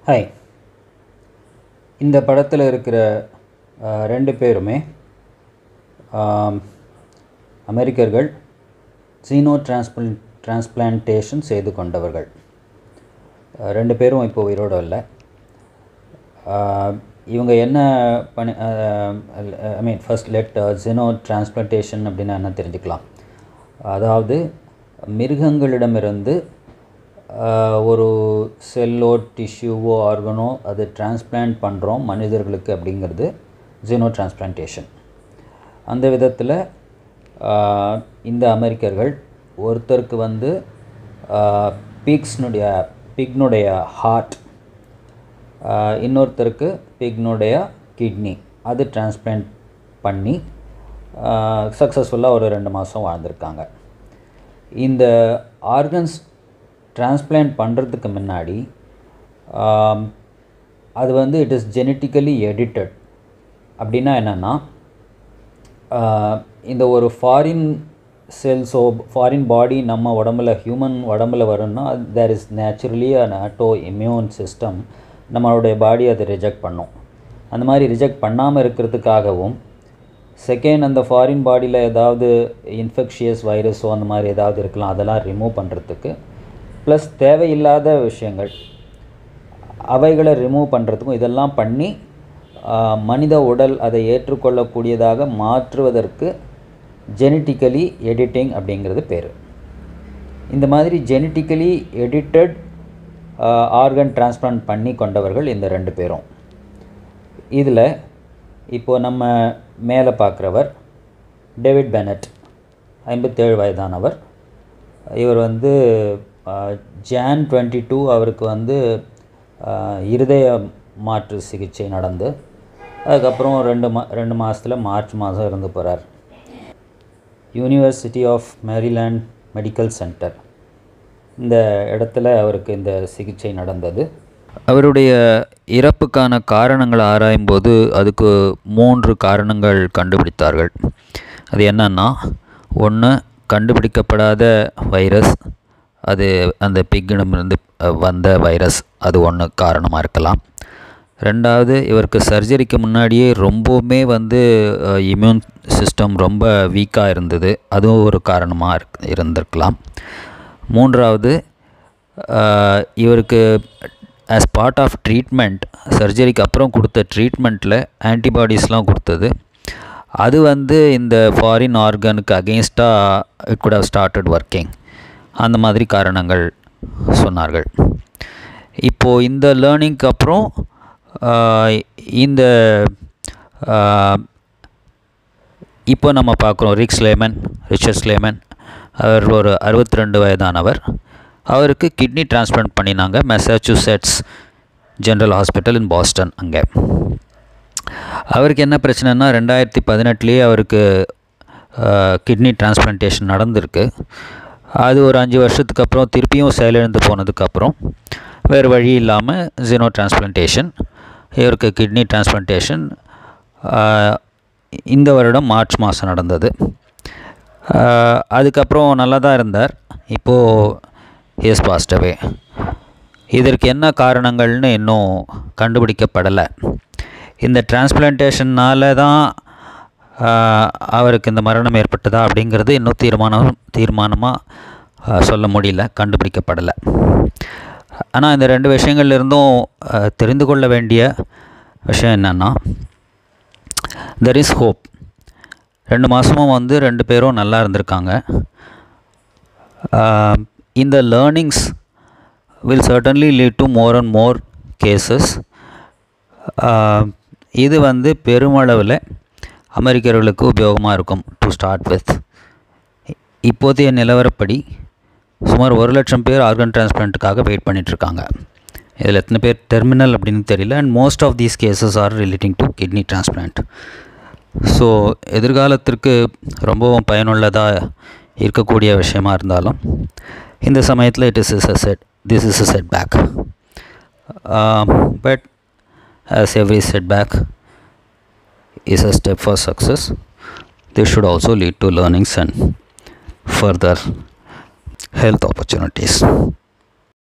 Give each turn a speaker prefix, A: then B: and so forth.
A: hi இந்த படத்தில் இருக்கிற அஹ், ரெண்டு பேருமே ஆம், அமெரிக்கர்கள் ஜீனோ டிரான்ஸ்பிள் டிரான்ஸ்பிளான்டேஷன் செய்து கொண்டவர்கள் அஹ், ரெண்டு பேரும் இப்போ உயிரோடு இல்லை ஆஹ், இவங்க என்ன பண்ணி I mean first let xeno transplantation அப்படின்னா என்ன தெரிஞ்சுக்கலாம் அதாவது மிருகங்களிடமிருந்து ஆஹ், ஒரு செல்லோ டிஷ்யூவோ ஆர்கனோ அது டிரான்ஸ்பிளான்ட் பண்ணுறோம் மனிதர்களுக்கு அப்படிங்கிறது ஜீனோ டிரான்ஸ்பிளான்டேஷன் அந்த விதத்தில் இந்த அமெரிக்கர்கள் ஒருத்தருக்கு வந்து பிக்ஸ்னுடைய பிக்னுடைய ஹார்ட் இன்னொருத்தருக்கு பிக்னுடைய கிட்னி அது டிரான்ஸ்பிளான்ட் பண்ணி சக்ஸஸ்ஃபுல்லாக ஒரு ரெண்டு மாதம் வாழ்ந்திருக்காங்க இந்த ஆர்கன்ஸ் டிரான்ஸ்பிளான்ட் பண்ணுறதுக்கு முன்னாடி ஆம், அது வந்து இட் இஸ் ஜெனட்டிக்கலி எடிட்டட் அப்படின்னா என்னென்னா இந்த ஒரு ஃபாரின் செல்ஸோ ஃபாரின் பாடி நம்ம உடம்புல ஹியூமன் உடம்புல வரும்னா there is naturally an auto immune system நம்மளுடைய பாடி அதை ரிஜெக்ட் பண்ணும் அந்த மாதிரி ரிஜெக்ட் பண்ணாமல் இருக்கிறதுக்காகவும் செகண்ட் அந்த ஃபாரின் பாடியில் ஏதாவது இன்ஃபெக்ஷியஸ் வைரஸோ அந்த மாதிரி ஏதாவது இருக்கலாம் அதெல்லாம் ரிமூவ் பண்ணுறதுக்கு ப்ளஸ் தேவையில்லாத விஷயங்கள் அவைகளை ரிமூவ் பண்ணுறதுக்கும் இதெல்லாம் பண்ணி ஆஹ், மனித உடல் அதை ஏற்றுக்கொள்ளக்கூடியதாக மாற்றுவதற்கு ஜெனட்டிக்கலி எடிட்டிங் அப்படிங்கிறது பேர் இந்த மாதிரி ஜெனட்டிக்கலி எடிட்டட் ஆர்கன் டிரான்ஸ்பிளான்ட் பண்ணி கொண்டவர்கள் இந்த ரெண்டு பேரும் இதில் இப்போது நம்ம மேலே பார்க்குறவர் டேவிட் பெனட் ஐம்பத்தேழு வயதானவர் இவர் வந்து ஜான் டுவெண்ட்டி டூ அவருக்கு வந்து ஆஹ், இருதய மாற்று சிகிச்சை நடந்து அதுக்கப்புறம் ரெண்டு மா ரெண்டு மாதத்தில் மார்ச் மாதம் இருந்து போகிறார் university of Maryland medical centre இந்த இடத்துல அவருக்கு இந்த சிகிச்சை நடந்தது அவருடைய இறப்புக்கான காரணங்களை ஆராயும்போது அதுக்கு மூன்று காரணங்கள் கண்டுபிடித்தார்கள் அது என்னன்னா ஒன்று கண்டுபிடிக்கப்படாத வைரஸ் அது அந்த பிக்கிடமிருந்து வந்த வைரஸ் அது ஒன்று காரணமாக இருக்கலாம் ரெண்டாவது இவருக்கு சர்ஜரிக்கு முன்னாடியே ரொம்பவுமே வந்து இம்யூன் சிஸ்டம் ரொம்ப வீக்காக இருந்தது அதுவும் ஒரு காரணமாக இருக் இருந்திருக்கலாம் மூன்றாவது ஆஹ், இவருக்கு ஆஸ் பார்ட் ஆஃப் ட்ரீட்மெண்ட் சர்ஜரிக்கு அப்புறம் கொடுத்த ட்ரீட்மெண்ட்டில் ஆன்டிபாடிஸ்லாம் கொடுத்தது அது வந்து இந்த ஃபாரின் ஆர்கனுக்கு அகெயின்ஸ்டாக it could have started working அந்த மாதிரி காரணங்கள் சொன்னார்கள் இப்போது இந்த லேர்னிங்க்கு அப்புறம் ஆஹ், இந்த ஆஹ், இப்போ நம்ம பார்க்குறோம் ரிக்ஸ் லேமன் ரிச்சர்ஸ் லேமன் அவர் ஒரு அறுபத்தி ரெண்டு வயதானவர் அவருக்கு கிட்னி டிரான்ஸ்பிளான்ட் பண்ணினாங்க Massachusetts general hospital in Boston அங்கே அவருக்கு என்ன பிரச்சனைனா ரெண்டாயிரத்தி பதினெட்டுலேயே அவருக்கு கிட்னி டிரான்ஸ்பிளான்டேஷன் நடந்திருக்கு அது ஒரு அஞ்சு வருஷத்துக்கு அப்புறம் திருப்பியும் செயலிழந்து போனதுக்கப்புறம் வேறு வழி இல்லாமல் ஜீனோ டிரான்ஸ்பிளான்டேஷன் இவருக்கு கிட்னி டிரான்ஸ்பிளான்டேஷன் இந்த வருடம் மார்ச் மாதம் நடந்தது ஆஹ், அதுக்கப்புறம் நல்லா தான் இருந்தார் இப்போது ஹேஸ் பாஸ்டவே இதற்கு என்ன காரணங்கள்னு இன்னும் கண்டுபிடிக்கப்படலை இந்த டிரான்ஸ்பிளான்டேஷன்னால தான் ஆஹ், அவருக்கு இந்த மரணம் ஏற்பட்டதா அப்படிங்கிறது இன்னும் தீர்மானம் தீர்மானமாக சொல்ல முடியல கண்டுபிடிக்கப்படலை ஆனால் இந்த ரெண்டு விஷயங்கள்ல இருந்தும் ஆஹ், தெரிந்து கொள்ள வேண்டிய விஷயம் என்னென்னா தெர் இஸ் ஹோப் ரெண்டு மாதமும் வந்து ரெண்டு பேரும் நல்லா இருந்திருக்காங்க ஆஹ், இந்த learnings will certainly lead to more and more cases இது வந்து பெருமளவில் அமெரிக்கர்களுக்கு உபயோகமாக இருக்கும் டு ஸ்டார்ட் வித் இப்போதைய நிலவரப்படி சுமார் ஒரு லட்சம் பேர் ஆர்கன் டிரான்ஸ்பிளான்ட்டுக்காக வெயிட் பண்ணிகிட்ருக்காங்க இதில் எத்தனை பேர் டெர்மினல் அப்படின்னு தெரியல and most of these cases are relating to kidney transplant so எதிர்காலத்திற்கு ரொம்பவும் பயனுள்ளதாக இருக்கக்கூடிய விஷயமா இருந்தாலும் இந்த சமயத்தில் it is is a set this is a set back but as every setback is a step for success this should also lead to learnings and further health opportunities